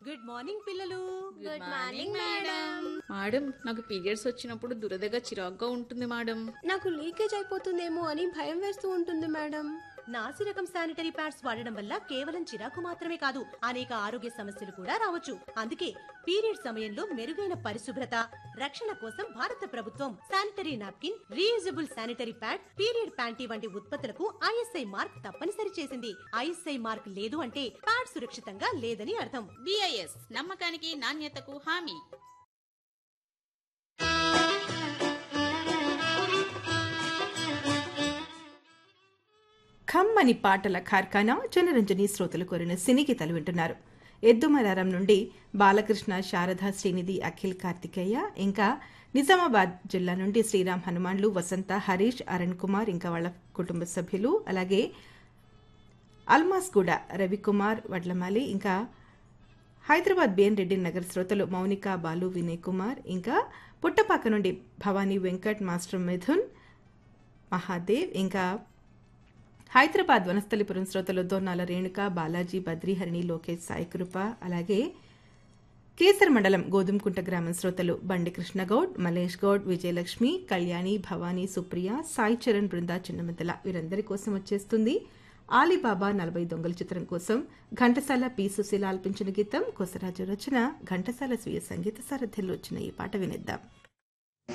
good morning పిల్లలు good morning madam madam నాకు periods వచ్చినప్పుడు దురదగా చిరాగ్గా ఉంటుంది మేడం నాకు లీకేజ్ అయిపోతుందేమో అని భయం వేస్తూ ఉంటుంది మేడం నాసి రకం శానిటరీ ప్యాడ్స్ వాడడం వల్ల కేవలం చిరాకు మాత్రమే కాదు అనేక ఆరోగ్య సమస్యలు కూడా రావచ్చు అందుకే పీరియడ్ సమయంలో మెరుగైన పరిశుభ్రత రక్షణ కోసం భారత ప్రభుత్వం sanitary napkin reusable sanitary pad period panty వంటి ఉత్పత్తులకు ఐఎస్ఐ మార్క్ తప్పనిసరి చేసింది ఐఎస్ఐ మార్క్ లేదు అంటే ప్యాడ్ సురక్షితంగా లేదని అర్థం బిఐఎస్ నమ్మకానికి నాణ్యతకు హామీ ఖమ్మని పాటల కార్ఖానా జనరంజని శ్రోతలు కోరిన సినీ గీతాలు వింటున్నారు ఎద్దుమలారం నుండి బాలకృష్ణ శారద శ్రీనిధి అఖిల్ కార్తికేయ ఇంకా నిజామాబాద్ జిల్లా నుండి శ్రీరామ్ హనుమాన్లు వసంత హరీష్ అరుణ్ కుమార్ ఇంకా వాళ్ళ కుటుంబ సభ్యులు అలాగే అల్మాస్గూడ రవికుమార్ వడ్లమాలి ఇంకా హైదరాబాద్ బిఎన్ రెడ్డి నగర్ శ్రోతలు మౌనిక బాలు వినయ్ కుమార్ ఇంకా పుట్టపాక నుండి భవానీ వెంకట్ మాస్టర్ మిథున్ మహాదేవ్ ఇంకా హైదరాబాద్ వనస్థలిపురం శ్రోతలు దోర్నాల రేణుక బాలాజీ బద్రీహరిణి లోకేష్ సాయికృప అలాగే కేసర్ మండలం గోధుమకుంట గ్రామం శ్రోతలు బండి కృష్ణగౌడ్ మలేష్ గౌడ్ విజయలక్ష్మి కళ్యాణి భవానీ సుప్రియ సాయి చరణ్ బృందా చిన్నమిద్దల వీరందరి కోసం వచ్చేస్తుంది ఆలీబాబా నలభై దొంగల చిత్రం కోసం ఘంటసాల పి సుశీల ఆల్పించిన గీతం కొసరాజు రచన ఘంటసాల స్వీయ సంగీత సారథ్యంలో వచ్చిన ఈ పాట వినిద్దాం